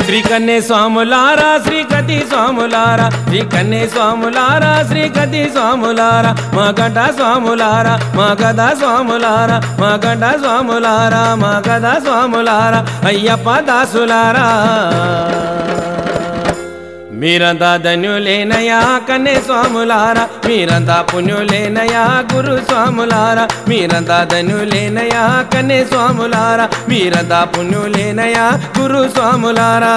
శ్రీ కన్నే స్వాములారా శ్రీ కతి స్వాములారా శ్రీ కన్నే స్వాములారా శ్రీ కతి స్వాములారా మా గంట స్వాములారా మా గద స్వాములారా మా గంట స్వాములారా మా గద స్వాములారా అయ్యప్ప దాసులారా మీరంతా ధన్యులేనయా కన్నే స్వాములారా మీరంతా పుణ్యులేనయా గురు స్వాములారా మీరంతా ధన్యులేనయా కన్నే స్వాములారా మీరంతా పుణ్యులేనయా గురు స్వాములారా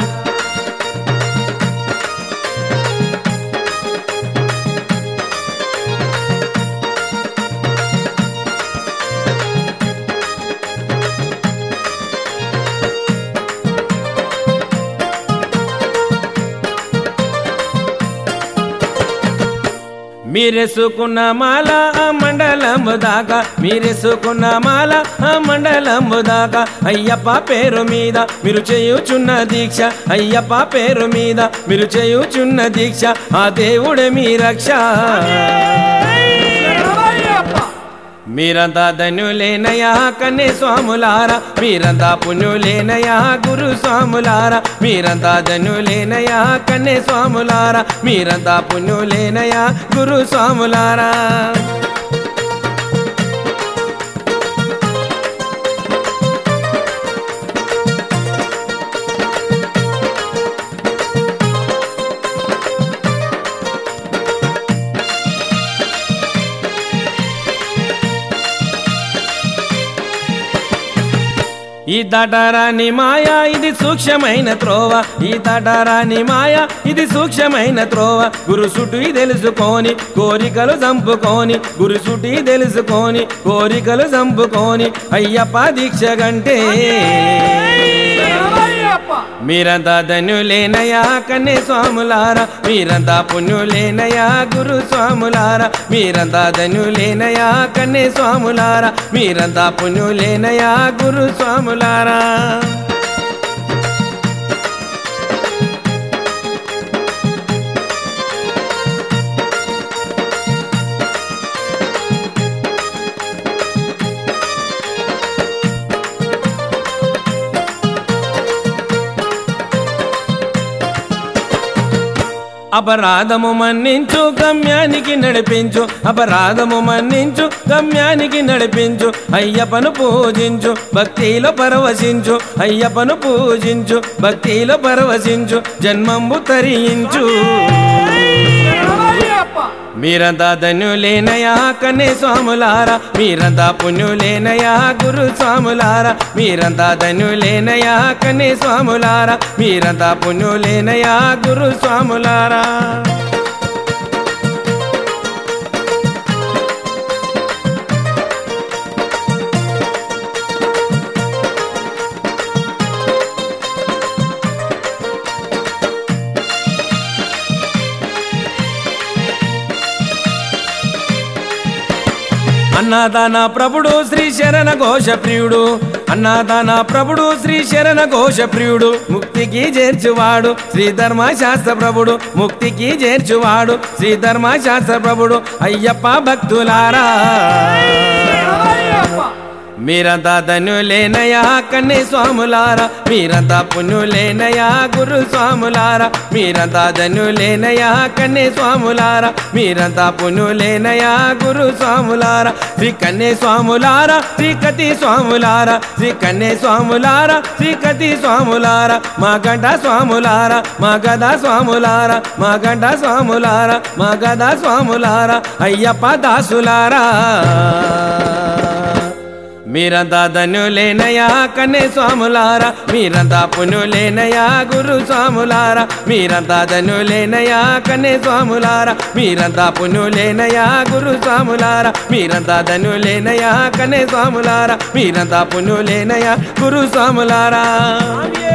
మీరెసుకున్న మాల ఆ మండలము దాకా మీరెసుకున్న మాల ఆ మండలము దాకా అయ్యప్ప పేరు మీద మీరు చేయుచున్న దీక్ష అయ్యప్ప పేరు మీద మీరు చేయుచున్న దీక్ష ఆ దేవుడే మీ రక్ష మీరంతా ధన్యులేనయా కన్నే స్వాములారా మీరంతా పుణ్యులేనయా గురు స్వాములారా మీరంతా ధన్యులేనయా కన్నే స్వాములారా మీరంతా పుణ్యులేనయా గురు స్వాములారా ఈ తటరాని మాయ ఇది సూక్ష్మమైన త్రోవ ఈ తటరాని మాయ ఇది సూక్ష్మమైన త్రోవ గురు సుటి తెలుసుకొని కోరికలు చంపుకొని గురు సుటి తెలుసుకొని కోరికలు చంపుకొని అయ్యప్ప దీక్ష గంటే మీరంతా ధన్యులేనయా కన్నే స్వాములారా మీరంతా పుణ్యులేనయా గురు స్వాములారా మీరంతా ధన్యులేనయా కన్నే స్వాములారా మీరంతా పుణ్యులేనయా గురు స్వాములారా అపరాధము మన్నించు గమ్యానికి నడిపించు అపరాధము మన్నించు గమ్యానికి నడిపించు అయ్యప్పను పూజించు భక్తిలో పరవశించు అయ్యప్పను పూజించు భక్తిలో పరవశించు జన్మంబు తరించు మీరంతా ధన్యులేనయా కన్నే స్వాములారా మీరంతా పుణ్యులేనయా గురు స్వాములారా మీరంతా ధన్యులేనయా కన్నే స్వాములారా మీరంతా పుణ్యులేనయా గురు స్వాములారా అన్నదాన ప్రభుడు శ్రీ శరణ ఘోష ప్రియుడు అన్నదాన ప్రభుడు శ్రీ శరణ ఘోష ప్రియుడు ముక్తికి చేర్చువాడు శ్రీ ధర్మశాస్త్ర ప్రభుడు ముక్తికి చేర్చువాడు శ్రీ ధర్మశాస్త్ర ప్రభుడు అయ్యప్ప భక్తులారా మీరంతా ధన్యులేనయా కన్నే స్వాములారా మీరంతా పుణ్యులేనయా గురు స్వాములారా మీరంతా ధన్యులేనయా కన్నే స్వాములారా మీరంతా పుణ్యులేనయా గురు స్వాములారా శ్రీ కన్నే స్వాములారా శ్రీ కతి స్వాములారా శ్రీ కన్నే స్వాములారా శ్రీ కతి స్వాములారా మా గంట స్వాములారా మా గద స్వాములారా మా గంట స్వాములారా మా గద స్వాములారా అయ్యప్ప దాసులారా మీరంతా ధన్యులేనయా కన్నే స్వాములారా మీరంతా పుణ్యులేనయా గురు స్వాములారా మీరంతా ధన్యులేనయా కన్నే స్వాములారా మీరంతా పుణ్యులేనయా గురు స్వాములారా మీరంతా ధన్యులేనయా కన్నే స్వాములారా మీరంతా పుణ్యులేనయా గురు స్వాములారా